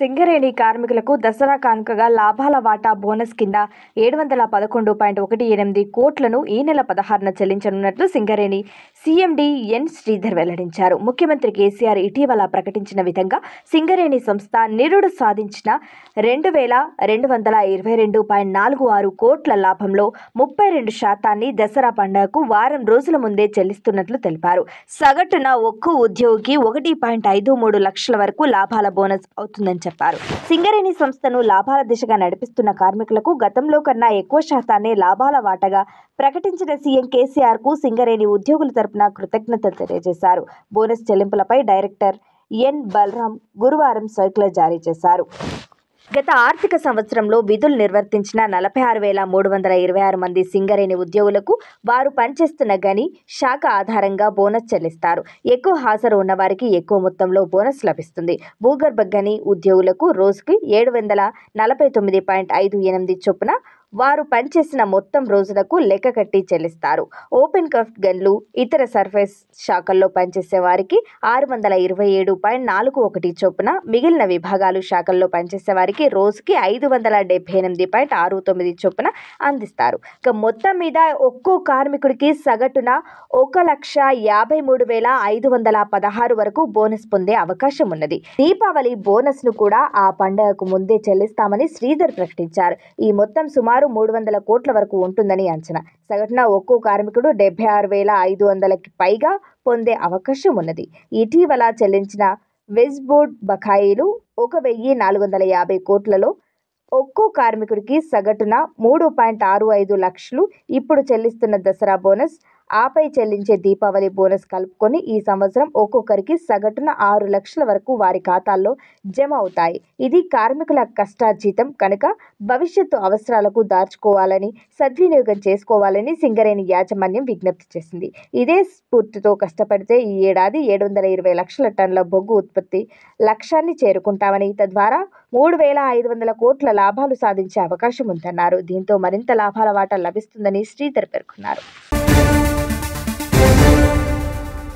సింగరేణి కార్మికులకు దసరా కానుకగా లాభాల వాటా బోనస్ కింద ఏడు వందల పదకొండు పాయింట్ ఒకటి ఎనిమిది కోట్లను ఈ నెల పదహారున చెల్లించనున్నట్లు సింగరేణి సీఎండీ ఎన్ శ్రీధర్ వెల్లడించారు ముఖ్యమంత్రి కేసీఆర్ ఇటీవల ప్రకటించిన విధంగా సింగరేణి సంస్థ నిరుడు సాధించిన రెండు వేల రెండు వందల ఇరవై రెండు పాయింట్ నాలుగు ఆరు కోట్ల లాభంలో ముప్పై రెండు శాతాన్ని దసరా పండుగకు వారం రోజుల ముందే చెల్లిస్తున్నట్లు తెలిపారు సగటున ఒక్కో ఉద్యోగికి ఒకటి పాయింట్ ఐదు మూడు లక్షల వరకు లాభాల బోనస్ అవుతుందని చెప్పారు సింగరేణి సంస్థను లాభాల దిశగా నడిపిస్తున్న కార్మికులకు గతంలో కన్నా ఎక్కువ శాతాన్ని లాభాల వాటగా ప్రకటించిన సీఎం కేసీఆర్ కు సింగరేణి ఉద్యోగుల తరపున కృతజ్ఞతలు తెలియజేశారు బోనస్ చెల్లింపులపై డైరెక్టర్ ఎన్ బలరాం గురువారం సర్క్యులర్ జారీ చేశారు గత ఆర్థిక సంవత్సరంలో విధులు నిర్వర్తించిన నలభై ఆరు వేల మూడు వందల ఇరవై ఆరు మంది సింగరేణి ఉద్యోగులకు వారు పనిచేస్తున్న గని శాఖ ఆధారంగా బోనస్ చెల్లిస్తారు ఎక్కువ హాజరు ఉన్న వారికి ఎక్కువ మొత్తంలో బోనస్ లభిస్తుంది భూగర్భ గని ఉద్యోగులకు రోజుకి ఏడు వందల నలభై తొమ్మిది పాయింట్ ఐదు ఎనిమిది చొప్పున వారు పనిచేసిన మొత్తం రోజులకు లెక్క కట్టి చెల్లిస్తారు ఓపెన్ కఫ్ గన్లు ఇతర సర్ఫేస్ శాఖల్లో పనిచేసే వారికి ఆరు వందల ఇరవై ఏడు పాయింట్ నాలుగు ఒకటి చొప్పున మిగిలిన విభాగాలు శాఖల్లో పనిచేసే వారికి రోజుకి ఐదు వందల డెబ్బై ఎనిమిది పాయింట్ ఆరు తొమ్మిది చొప్పున అందిస్తారు ఇక మొత్తం మీద ఒక్కో కార్మికుడికి సగటున ఒక లక్ష యాభై మూడు వేల ఐదు వందల పదహారు వరకు బోనస్ పొందే అవకాశం ఉన్నది దీపావళి బోనస్ ను కూడా ఆ పండుగకు ముందే చెల్లిస్తామని శ్రీధర్ ప్రకటించారు ఈ మొత్తం సుమారు మూడు వందల కోట్ల వరకు ఉంటుందని అంచనా సగటున ఒక్కో కార్మికుడు డెబ్బై ఆరు వేల ఐదు వందలకి పైగా పొందే అవకాశం ఉన్నది ఇటీవల చెల్లించిన వెజ్ బోర్డ్ బకాయిలు ఒక వెయ్యి నాలుగు వందల యాభై కోట్లలో ఒక్కో కార్మికుడికి సగటున మూడు పాయింట్ ఆరు ఐదు లక్షలు ఇప్పుడు చెల్లిస్తున్న దసరా బోనస్ ఆపై చెల్లించే దీపావళి బోనస్ కలుపుకొని ఈ సంవత్సరం ఒక్కొక్కరికి సగటున ఆరు లక్షల వరకు వారి ఖాతాల్లో జమ అవుతాయి ఇది కార్మికుల కష్టార్జితం కనుక భవిష్యత్తు అవసరాలకు దాచుకోవాలని సద్వినియోగం చేసుకోవాలని సింగరేణి యాజమాన్యం విజ్ఞప్తి చేసింది ఇదే స్ఫూర్తితో కష్టపడితే ఈ ఏడాది ఏడు వందల ఇరవై లక్షల టన్నుల బొగ్గు ఉత్పత్తి లక్ష్యాన్ని చేరుకుంటామని తద్వారా మూడు వేల ఐదు వందల కోట్ల లాభాలు సాధించే అవకాశం ఉందన్నారు దీంతో మరింత లాభాల వాటా లభిస్తుందని శ్రీధర్ పేర్కొన్నారు